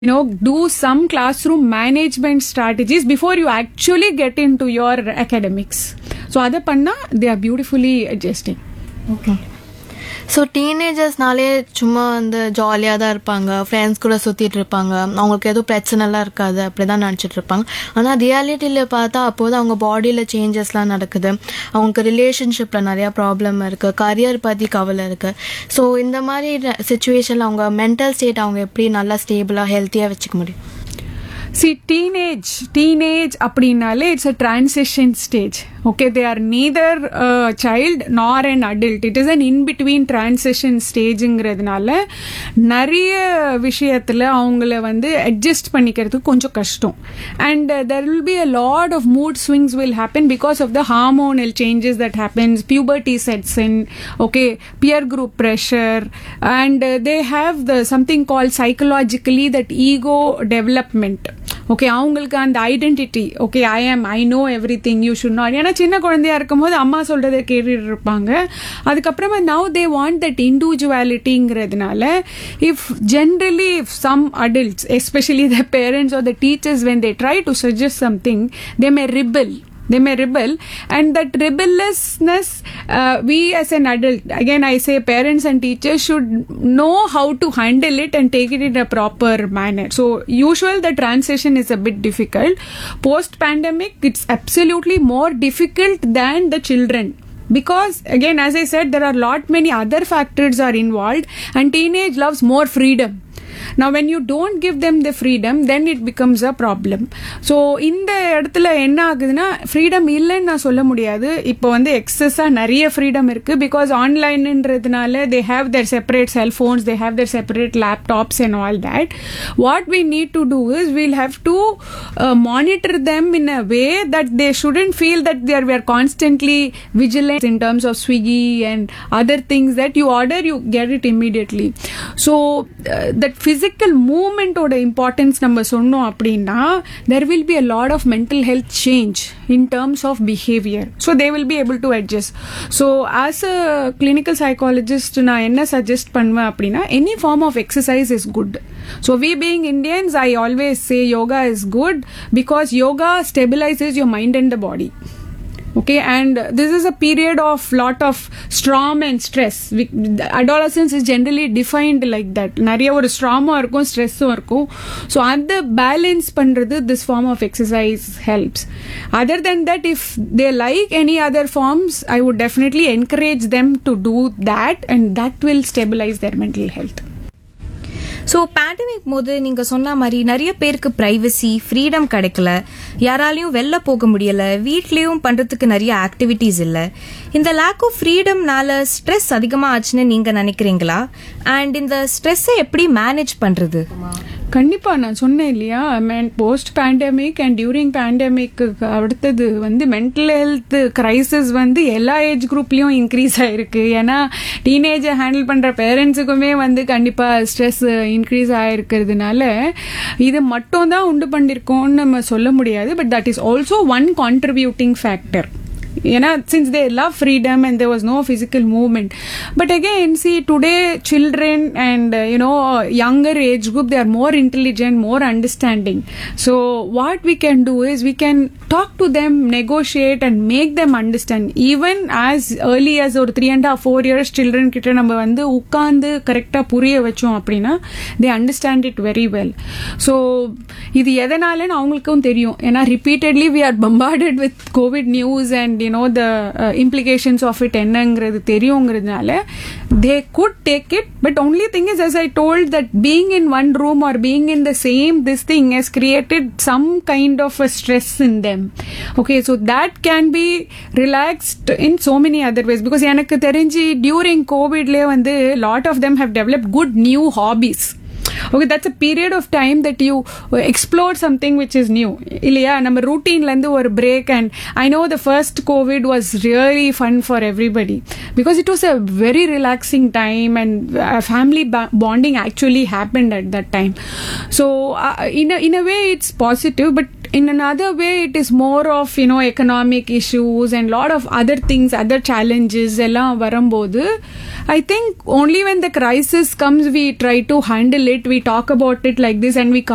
you know do some classroom management strategies before you actually get into your academics so அதை பண்ணா they are beautifully adjusting okay so டீனேஜர்ஸ்னாலே சும்மா வந்து ஜாலியாக தான் இருப்பாங்க ஃப்ரெண்ட்ஸ் கூட சுற்றிட்டு இருப்பாங்க அவங்களுக்கு எதுவும் பிரச்சனைலாம் இருக்காது அப்படி தான் நினச்சிட்டு இருப்பாங்க ஆனால் ரியாலிட்டியில் பார்த்தா அப்போது அவங்க பாடியில் சேஞ்சஸ்லாம் நடக்குது அவங்களுக்கு ரிலேஷன்ஷிப்பில் நிறையா ப்ராப்ளம் இருக்குது கரியர் பற்றி கவலை இருக்குது ஸோ இந்த மாதிரி சுச்சுவேஷனில் அவங்க மென்டல் ஸ்டேட் அவங்க எப்படி நல்லா ஸ்டேபிளாக ஹெல்த்தியாக வச்சுக்க முடியும் see teenage teenage அப்படின்னாலே it's a transition stage okay they are neither a child nor an adult it is an in between transition stageங்கிறதுனால நிறைய விஷயத்துல அவங்கள வந்து அட்ஜஸ்ட் பண்ணிக்கிறதுக்கு கொஞ்சம் கஷ்டம் and there will be a lot of mood swings will happen because of the hormonal changes that happens puberty sets in okay peer group pressure and uh, they have the something called psychologically that ego development okay அவங்களுக்கு அந்த identity okay I am I know everything you should not ஏன்னா சின்ன குழந்தையா இருக்கும்போது அம்மா சொல்றதை கேட்டுட்டு இருப்பாங்க அதுக்கப்புறமா நவ் தே வாண்ட் தட் இண்டிவிஜுவாலிட்டிங்கிறதுனால if generally if some adults especially the parents are the teachers when they try to suggest something they may rebel they may rebel and that rebelliousness uh, we as an adult again i say parents and teachers should know how to handle it and take it in a proper manner so usual the transition is a bit difficult post pandemic it's absolutely more difficult than the children because again as i said there are lot many other factors are involved and teenage loves more freedom now when you don't give them the freedom then it becomes a problem so இந்த இடத்துல என்ன ஆகுதுன்னா freedom இல்லைன்னு நான் சொல்ல முடியாது இப்போ வந்து எக்ஸஸாக நிறைய ஃப்ரீடம் இருக்கு பிகாஸ் ஆன்லைன்ன்றதுனால they have their separate cellphones they have their separate laptops and all that what we need to do is we'll have to monitor them in a way that they shouldn't feel that there we are constantly vigilant in terms of Swiggy and other things that you order, you get it immediately. So uh, that physical movement ஓட importance நம்ம சொன்னோம் அப்படின்னா there will be a lot of mental health change in terms of behavior. So they will be able to adjust. So as a clinical psychologist நான் என்ன suggest பண்ணுவேன் அப்படின்னா any form of exercise is good. So we being Indians, I always say yoga is good because yoga stabilizes your mind and the body okay and this is a period of lot of storm and stress we, adolescence is generally defined like that நிறைய ஒரு ஸ்ட்ராமும் இருக்கும் ஸ்ட்ரெஸ்ஸும் இருக்கும் so அந்த balance பண்ணுறது this form of exercise helps other than that if they like any other forms I would definitely encourage them to do that and that will stabilise their mental health so pandemic போது நீங்க சொன்ன மாதிரி நிறைய பேருக்கு privacy freedom கிடைக்கல யாராலையும் வெளில போக முடியல வீட்லயும் பண்றதுக்கு நிறைய ஆக்டிவிட்டீஸ் இல்ல இந்த லேக் ஆஃப் ஃப்ரீடம்னால ஸ்ட்ரெஸ் அதிகமா ஆச்சுன்னு நீங்க நினைக்கிறீங்களா அண்ட் இந்த ஸ்ட்ரெஸ்ஸை எப்படி மேனேஜ் பண்றது கண்டிப்பா நான் சொன்னேன் இல்லையா man post pandemic and during pandemic அடுத்தது வந்து மென்டல் ஹெல்த் கிரைசிஸ் வந்து எல்லா ஏஜ் குரூப்லயும் இன்க்ரீஸ் ஆயிருக்கு ஏன்னா டீனேஜை ஹேண்டில் பண்ற பேரண்ட்ஸுக்குமே வந்து கண்டிப்பா ஸ்ட்ரெஸ் இன்க்ரீஸ் ஆயிருக்கிறதுனால இது மட்டும் தான் உண்டு பண்ணிருக்கோம்னு நம்ம சொல்ல முடியாது but that is also one contributing factor ஏன்னா since they love freedom and there was no physical movement but again see today children and you know younger age group they are more intelligent more understanding so what we can do is we can talk to them negotiate and make them understand even as early as ஒரு three and half four years children கிட்ட நம்ம வந்து உட்காந்து கரெக்டாக புரிய வச்சோம் அப்படின்னா they understand it very well so இது எதனாலன்னு அவங்களுக்கும் தெரியும் ஏன்னா repeatedly we are bombarded with COVID news and you know the implications of it என்னங்கிறது தெரியுங்கிறதுனால they could take it but only thing is as I told that being in one room or being in the same this thing has created some kind of a stress in them okay so that can be relaxed in so many other ways because எனக்கு தெரிஞ்சு during கோவிட்லேயே வந்து lot of them have developed good new hobbies okay that's a period of time that you explore something which is new இல்லையா நம்ம ரூட்டீன்லேருந்து ஒரு break and I know the first COVID was really fun for everybody because it was a very relaxing time and family bonding actually happened at that time so in in a way it's positive but in another way it is more of you know economic issues and lot of other things other challenges எல்லாம் வரும்போது I think only when the crisis comes we try to handle it we talk about it like this and we come